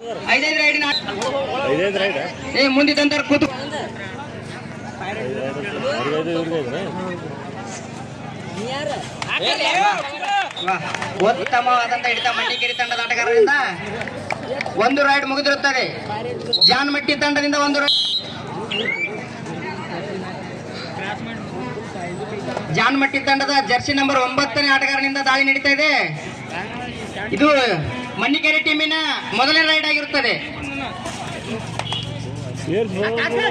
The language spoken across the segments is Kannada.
ಐದೈದು ರೈಡಿನ ಐದೈದು ರೈಡ್ ಏ ಮುಂದಿದ್ದಂತ ಕೂತು ಅವ್ರಿಗೈದು ಇವ್ರಿಗೈದು ವಾಹ್. ಉತ್ತಮವಾದಂತ ಹಿಡಿತ ಮಣ್ಣಿಕೇರಿ ತಂಡದ ಆಟಗಾರರಿಂದ ಒಂದು ರೈಡ್ ಮುಗಿದಿರುತ್ತದೆ ಜಾನ್ಮಟ್ಟಿ ತಂಡದಿಂದ ಒಂದು ರೈಡ್ ಜಾನ್ಮಟ್ಟಿ ತಂಡದ ಜರ್ಸಿ ನಂಬರ್ ಒಂಬತ್ತನೇ ಆಟಗಾರನಿಂದ ದಾಳಿ ನಡೀತಾ ಇದೆ ಇದು ಮಣ್ಣಿಕೇರಿ ಟೀಮಿನ ಮೊದಲನೇ ರೈಡ್ ಆಗಿರುತ್ತದೆ ಸೇರ್ಸು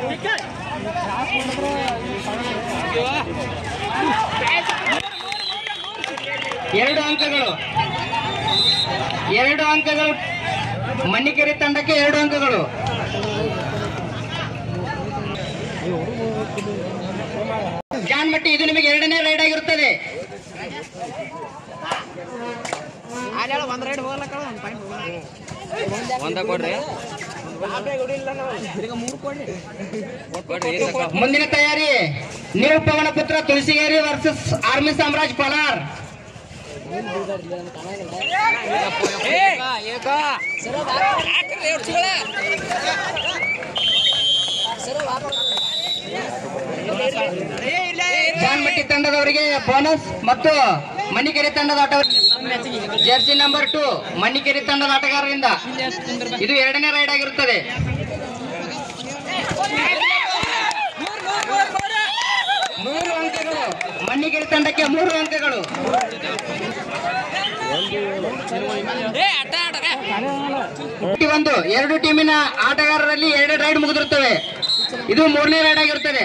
ಎರಡು ಅಂಕಗಳು ಎರಡು ಅಂಕಗಳು ಮಣ್ಣಿಕೆರೆ ತಂಡಕ್ಕೆ ಎರಡು ಅಂಕಗಳು ಜಾನ್ಮಟ್ಟಿ ಇದು ನಿಮಗೆ ಎರಡನೇ ರೈಡ್ ಆಗಿರುತ್ತದೆ ಒಂದ ಕೊಡ್ರಿ ಮುಂದಿನ ತಯಾರಿ ನಿರುಪವನ ಪುತ್ರ ತುಳಸಿಗೇರಿ ವರ್ಸಸ್ ಆರ್ಮಿ ಸಾಮ್ರಾಜ್ ಪಲಾರ್ ಜಾನ್ಮಟ್ಟಿ ತಂಡದವರಿಗೆ ಬೋನಸ್ ಮತ್ತು ಮಣ್ಣಿಕೆರೆ ತಂಡದ ಆಟ ಜರ್ಸಿ ನಂಬರ್ ಟು ಮಣ್ಣಿಕೆರೆ ತಂಡದ ಆಟಗಾರರಿಂದ ಇದು ಎರಡನೇ ರೈಡ್ ಆಗಿರುತ್ತದೆ ಮೂರು ಅಂಕಗಳು ಮಣ್ಣಿಗೆರೆ ತಂಡಕ್ಕೆ ಮೂರು ಅಂಕಗಳು ಒಂದು ಎರಡು ಟೀಮಿನ ಆಟಗಾರರಲ್ಲಿ ಎರಡು ರೈಡ್ ಮುಗಿದಿರುತ್ತವೆ ಇದು ಮೂರನೇ ರೈಡ್ ಆಗಿರುತ್ತದೆ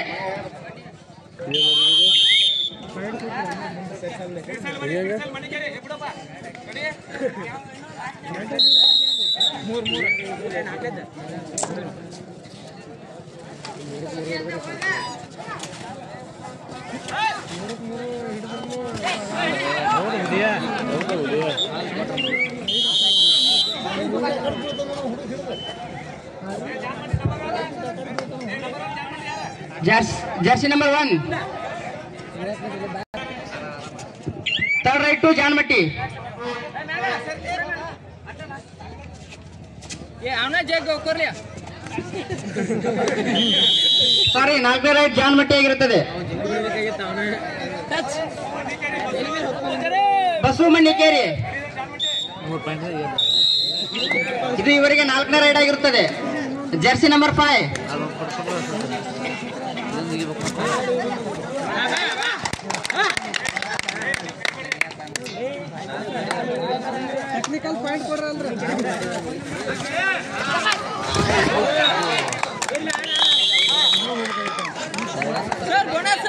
ಜರ್ಸ್ jersey number one third raid to Janmatti ಅವನ ಜಗ್ ಕೊರ್ಲಿ ಸಾರಿ ನಾಲ್ಕನೇ ರೈಟ್ ಜಾನ್ಮಟ್ಟಿ ಆಗಿರುತ್ತದೆ ಬಸವ ಮಣ್ಣಿಕೇರಿ ಇದು ಇವರಿಗೆ ನಾಲ್ಕನೇ ರೈಡ್ ಆಗಿರುತ್ತದೆ jersey number five technical point ಕೊಡ್ರಲ್ರಿ ಸರ್ ಬೋನಸ್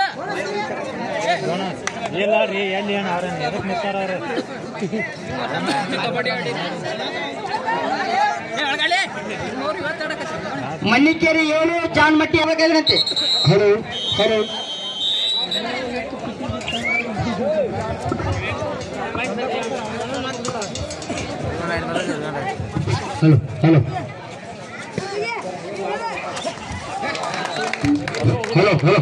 ಇಲ್ಲ ರೀ ಎಲ್ಲಿ ಏನು ಅವ್ರ ಎದಕ್ಕೆ ನಿಂತಾರ ಅವ್ರು ಕಬಡ್ಡಿ ಆಡಿ ಒಳಗಡೆ ನೋಡಿ ಮಾತಾಡಕತ್ತಿ ಮಣ್ಣಿಕೇರಿ ಏಳು ಜಾನ್ಮಟ್ಟಿ ಯಾವಾಗಂತೆ hello hello hello hello hello hello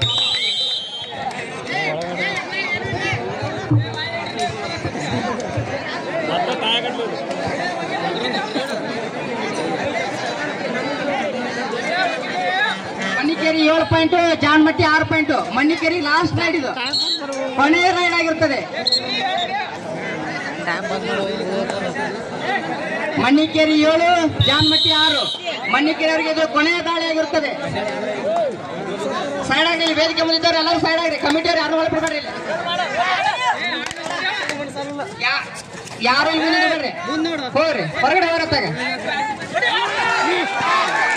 ಮತ್ತೆ ಕಾಯಗಟ್ಟು ಮಣ್ಣಿಕೇರಿ ಏಳು ಪಾಯಿಂಟ್ ಜಾನ್ಮಟ್ಟಿ ಆರು ಪಾಯಿಂಟ್ ಮಣ್ಣಿಕೇರಿ ಲಾಸ್ಟ್ ರೈಡ್ ಇದು ಕೊನೆಯ ರೈಡ್ ಆಗಿರುತ್ತದೆ ಮಣ್ಣಿಕೇರಿ ಏಳು ಜಾನ್ಮಟ್ಟಿ ಆರು ಮಣ್ಣಿಕೇರಿ ಅವರಿಗೆ ಇದು ಕೊನೆಯ ದಾಳಿ ಆಗಿರುತ್ತದೆ ಸೈಡ್ ಆಗ್ರಿ ಇಲ್ಲಿ ವೇದಿಕೆ ಮುಂದಿದ್ದವ್ರು ಎಲ್ಲರೂ ಸೈಡ್ ಆಗ್ರಿ ಕಮಿಟಿಯವ್ರು ಯಾರು ಒಳಗೆ ಬಿಡಬೇಡ್ರಿ ಇಲ್ಲಿ. ಯಾ- ಯಾರು ಇಲ್ಲಿ ಮುಂದೆ ಬಿಡ್ರಿ ಹೋಗ್ರಿ ಹೊರಗಡೆ ಹೋಗ್ರತ್ತಾಗ